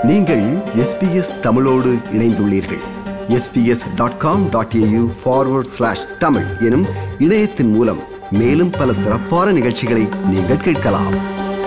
நீங்கள் எஸ்பிஎஸ் தமிழோடு இணைந்துள்ளீர்கள் SBS dot com dot AU forward slash Tamil எனும் இணையத்தின் மூலம் மேலும் பல சிறப்பான நிகழ்ச்சிகளை நீங்கள் கேட்கலாம்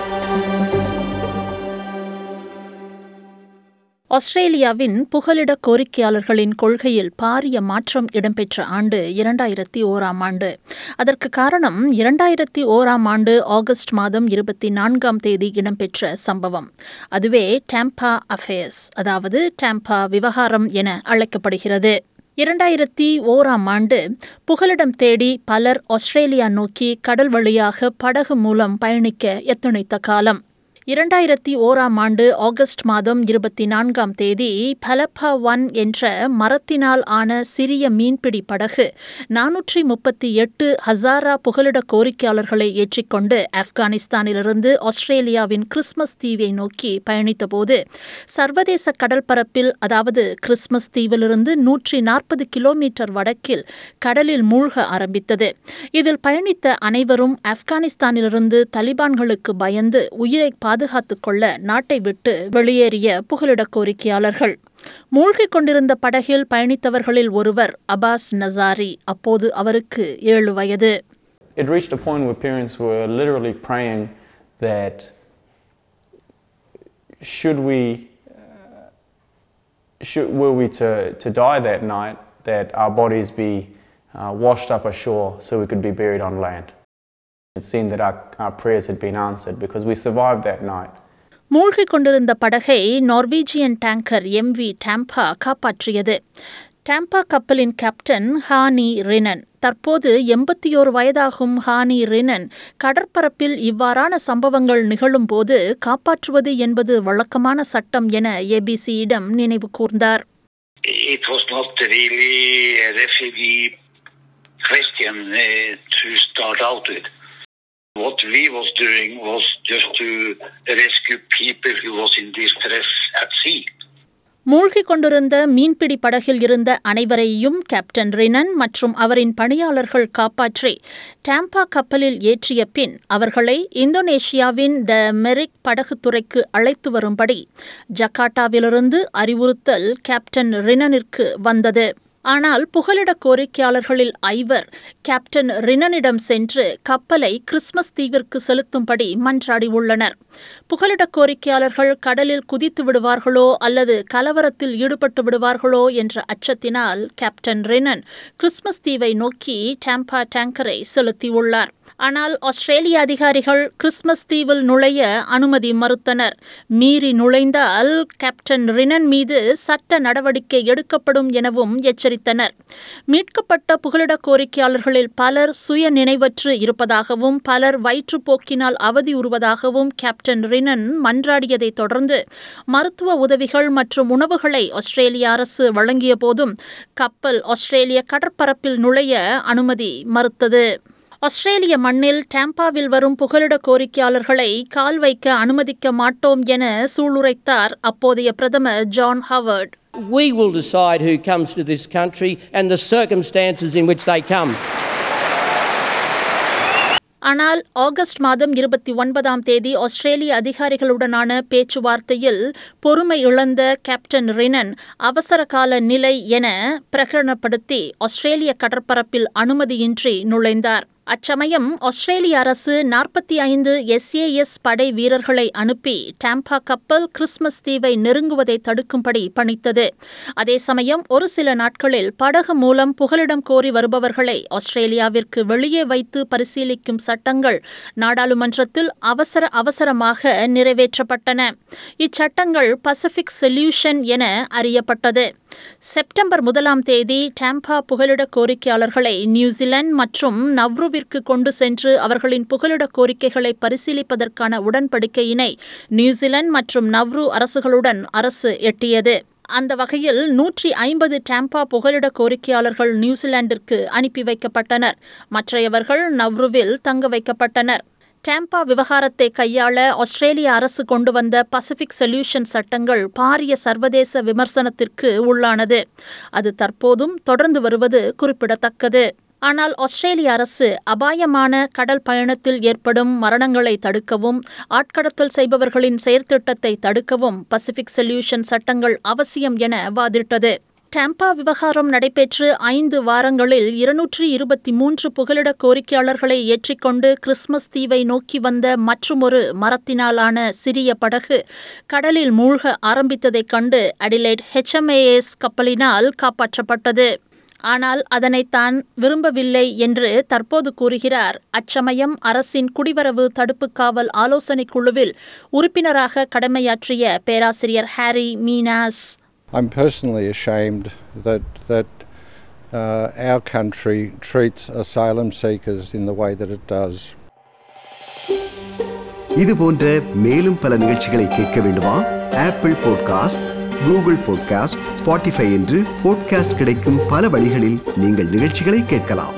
ஆஸ்திரேலியாவின் புகலிட கோரிக்கையாளர்களின் கொள்கையில் பாரிய மாற்றம் இடம்பெற்ற ஆண்டு இரண்டாயிரத்தி ஓராம் ஆண்டு அதற்கு காரணம் இரண்டாயிரத்தி ஓராம் ஆண்டு ஆகஸ்ட் மாதம் இருபத்தி நான்காம் தேதி இடம்பெற்ற சம்பவம் அதுவே டேம்பா அஃபேர்ஸ் அதாவது டேம்பா விவகாரம் என அழைக்கப்படுகிறது இரண்டாயிரத்தி ஓராம் ஆண்டு புகலிடம் தேடி பலர் ஆஸ்திரேலியா நோக்கி கடல் வழியாக படகு மூலம் பயணிக்க எத்தனைத்த காலம் இரண்டாயிரத்தி ஓராம் ஆண்டு ஆகஸ்ட் மாதம் இருபத்தி நான்காம் தேதி பலப்பா ஒன் என்ற மரத்தினால் ஆன சிறிய மீன்பிடி படகு நானூற்றி முப்பத்தி எட்டு ஹசாரா புகலிட கோரிக்கையாளர்களை ஏற்றிக்கொண்டு ஆப்கானிஸ்தானிலிருந்து ஆஸ்திரேலியாவின் கிறிஸ்மஸ் தீவை நோக்கி பயணித்தபோது சர்வதேச கடற்பரப்பில் அதாவது கிறிஸ்மஸ் தீவிலிருந்து நூற்றி நாற்பது கிலோமீட்டர் வடக்கில் கடலில் மூழ்க ஆரம்பித்தது இதில் பயணித்த அனைவரும் ஆப்கானிஸ்தானிலிருந்து தலிபான்களுக்கு பயந்து உயிரை பாதுகாத்துக் கொள்ள நாட்டை விட்டு வெளியேறிய புகலிட கோரிக்கையாளர்கள் மூழ்கிக் கொண்டிருந்த படகில் பயணித்தவர்களில் ஒருவர் அபாஸ் நசாரி அப்போது அவருக்கு ஏழு வயது It reached a point where parents were literally praying that should we, uh, should, were we to, to die that night, that our bodies be uh, washed up ashore so we could be buried on land. It seemed that our, our prayers had been answered because we survived that night. மூழ்கிக் கொண்டிருந்த படகை Norwegian tanker MV Tampa காப்பாற்றியது Tampa கப்பலின் captain ஹானி ரினன் தற்போது எண்பத்தி ஓரு வயதாகும் ஹானி ரினன் கடற்பரப்பில் இவ்வாறான சம்பவங்கள் நிகழும் போது காப்பாற்றுவது என்பது வழக்கமான சட்டம் என ஏபிசியிடம் நினைவு கூர்ந்தார் It was not really a refugee question uh, to start out with. What we was doing was just to rescue people who was in distress at sea. மூழ்கிக் கொண்டிருந்த மீன்பிடி படகில் இருந்த அனைவரையும் கேப்டன் ரினன் மற்றும் அவரின் பணியாளர்கள் காப்பாற்றி டாம்பா கப்பலில் ஏற்றிய பின் அவர்களை இந்தோனேஷியாவின் த மெரிக் படகுத்துறைக்கு அழைத்து வரும்படி ஜக்காட்டாவிலிருந்து அறிவுறுத்தல் கேப்டன் ரினனிற்கு வந்தது ஆனால் புகலிட கோரிக்கையாளர்களில் ஐவர் கேப்டன் ரினனிடம் சென்று கப்பலை கிறிஸ்மஸ் தீவிற்கு செலுத்தும்படி மன்றாடியுள்ளனர் புகலிட கோரிக்கையாளர்கள் கடலில் குதித்து விடுவார்களோ அல்லது கலவரத்தில் ஈடுபட்டு விடுவார்களோ என்ற அச்சத்தினால் கேப்டன் ரினன் கிறிஸ்மஸ் தீவை நோக்கி டாம்பா டேங்கரை செலுத்தியுள்ளார் ஆனால் ஆஸ்திரேலிய அதிகாரிகள் கிறிஸ்மஸ் தீவில் நுழைய அனுமதி மறுத்தனர் மீறி நுழைந்தால் கேப்டன் ரினன் மீது சட்ட நடவடிக்கை எடுக்கப்படும் எனவும் எச்சரித்தனர் மீட்கப்பட்ட புகலிட கோரிக்கையாளர்களில் பலர் சுய நினைவற்று இருப்பதாகவும் பலர் வயிற்றுப்போக்கினால் அவதியுறுவதாகவும் கேப்டன் ரினன் மன்றாடியதைத் தொடர்ந்து மருத்துவ உதவிகள் மற்றும் உணவுகளை ஆஸ்திரேலிய அரசு வழங்கிய போதும் கப்பல் ஆஸ்திரேலிய கடற்பரப்பில் நுழைய அனுமதி மறுத்தது ஆஸ்திரேலிய மண்ணில் டாம்பாவில் வரும் புகலிட கோரிக்கையாளர்களை கால் வைக்க அனுமதிக்க மாட்டோம் என சூளுரைத்தார் அப்போதைய பிரதமர் John Howard We will decide who comes to this country and the circumstances in which they come. ஆனால் ஆகஸ்ட் மாதம் இருபத்தி ஒன்பதாம் தேதி ஆஸ்திரேலிய அதிகாரிகளுடனான பேச்சுவார்த்தையில் பொறுமை இழந்த கேப்டன் ரினன் அவசர கால நிலை என பிரகடனப்படுத்தி ஆஸ்திரேலிய கடற்பரப்பில் அனுமதியின்றி நுழைந்தார் அச்சமயம் ஆஸ்திரேலிய அரசு நாற்பத்தி ஐந்து எஸ்ஏஎஸ் படை வீரர்களை அனுப்பி டாம்பா கப்பல் கிறிஸ்மஸ் தீவை நெருங்குவதை தடுக்கும்படி பணித்தது அதே சமயம் ஒரு சில நாட்களில் படகு மூலம் புகலிடம் கோரி வருபவர்களை ஆஸ்திரேலியாவிற்கு வெளியே வைத்து பரிசீலிக்கும் சட்டங்கள் நாடாளுமன்றத்தில் அவசர அவசரமாக நிறைவேற்றப்பட்டன இச்சட்டங்கள் பசிபிக் சொல்யூஷன் என அறியப்பட்டது செப்டம்பர் முதலாம் தேதி டாம்பா புகலிட கோரிக்கையாளர்களை நியூசிலாந்து மற்றும் நவ்ருவிற்கு கொண்டு சென்று அவர்களின் புகலிட கோரிக்கைகளை பரிசீலிப்பதற்கான உடன்படிக்கையினை நியூசிலாந்து மற்றும் நவ்ரு அரசுகளுடன் அரசு எட்டியது அந்த வகையில் நூற்றி ஐம்பது டாம்பா புகலிட கோரிக்கையாளர்கள் நியூசிலாந்திற்கு அனுப்பி வைக்கப்பட்டனர் மற்றையவர்கள் நவ்ருவில் தங்க வைக்கப்பட்டனர் டாம்பா விவகாரத்தை கையாள ஆஸ்திரேலிய அரசு கொண்டு வந்த பசிபிக் சொல்யூஷன் சட்டங்கள் பாரிய சர்வதேச விமர்சனத்திற்கு உள்ளானது அது தற்போதும் தொடர்ந்து வருவது குறிப்பிடத்தக்கது ஆனால் ஆஸ்திரேலிய அரசு அபாயமான கடல் பயணத்தில் ஏற்படும் மரணங்களை தடுக்கவும் ஆட்கடத்தல் செய்பவர்களின் செயற்திட்டத்தை தடுக்கவும் பசிபிக் சொல்யூஷன் சட்டங்கள் அவசியம் என வாதிட்டது டாம்பா விவகாரம் நடைபெற்று ஐந்து வாரங்களில் இருநூற்றி இருபத்தி மூன்று புகலிட கோரிக்கையாளர்களை ஏற்றிக்கொண்டு கிறிஸ்மஸ் தீவை நோக்கி வந்த மற்றுமொரு மரத்தினாலான சிறிய படகு கடலில் மூழ்க ஆரம்பித்ததைக் கண்டு அடிலைட் ஹெச்எம்ஏஎஸ் கப்பலினால் காப்பாற்றப்பட்டது ஆனால் அதனை தான் விரும்பவில்லை என்று தற்போது கூறுகிறார் அச்சமயம் அரசின் குடிவரவு தடுப்பு காவல் ஆலோசனைக் குழுவில் உறுப்பினராக கடமையாற்றிய பேராசிரியர் Harry Minas I'm personally ashamed that that uh, our country treats asylum seekers in the way that it does. இது போன்ற மேலும் பல நிகழ்ச்சிகளை கேட்க வேண்டுமா Apple podcast Google podcast Spotify என்று பாட்காஸ்ட் கிடைக்கும் பல வழிகளில் நீங்கள் நிகழ்ச்சிகளை கேட்கலாம்